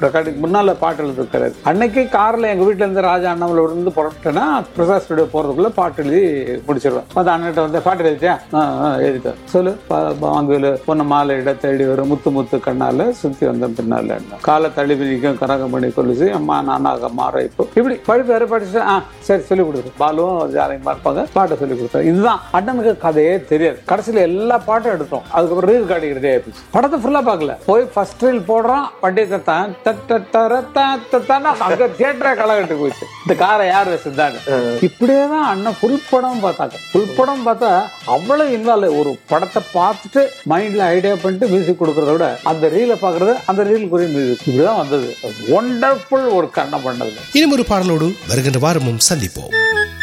recording முன்னால பாட்டு எழுதிருக்காரு அன்னைக்கு கார்ல எங்க வீட்டுல இருந்து ராஜா அண்ணாமலை இருந்து புறப்பட்டேன்னா பிரசாத் ஸ்டுடியோ போறதுக்குள்ள பாட்டு எழுதி முடிச்சிருவேன் அந்த அண்ணன்ட்ட வந்து பாட்டு எழுதிட்டியா ஆ, ஆ, எழுதிட்டேன் சொல்லு வாங்கல பொண்ணு மாலை இட தேடி வரும் முத்து முத்து கண்ணால சுத்தி வந்த பின்னால காலை தழுவி நிற்கும் கரகம் பண்ணி கொலுசு அம்மா நானாக மாற இப்போ இப்படி படிப்பாரு படிச்சுட்டு ஆ சரி சொல்லி கொடுக்குறேன் பாலுவும் ஜாலியமா இருப்பாங்க பாட்டை சொல்லி கொடுத்தாரு இதுதான் அண்ணனுக்கு கதையே தெரியாது கடைசியில எல்லா பாட்டும் எடுத்தோம் அதுக்கப்புறம் ரீல் ரெக்கார்டிங் ரெடி ஆயிடுச்சு படத்தை ஃபுல்லா பார்க்கல போய் ஃபர்ஸ்ட் ரீல் போடுறான் வண்டியை தான் அங்க தியேட்டரே கலகட்டு போச்சு இந்த காரை யார் வச்சிருந்தாங்க இப்படியே தான் அண்ணன் ஃபுல் படம் பார்த்தாங்க ஃபுல் படம் பார்த்தா அவ்வளவு இன்வால்வ் ஒரு படத்தை பார்த்துட்டு மைண்ட்ல ஐடியா பண்ணிட்டு மியூசிக் கொடுக்கறத விட அந்த ரீலை பார்க்கறது அந்த ரீலுக்குரிய மியூசிக் இப்படிதான் வந்தது ஒண்டர்ஃபுல் ஒரு கண்ணை பண்ணது இன்னும் ஒரு பாடலோடு வருகின்ற வாரமும் சந்திப்போம்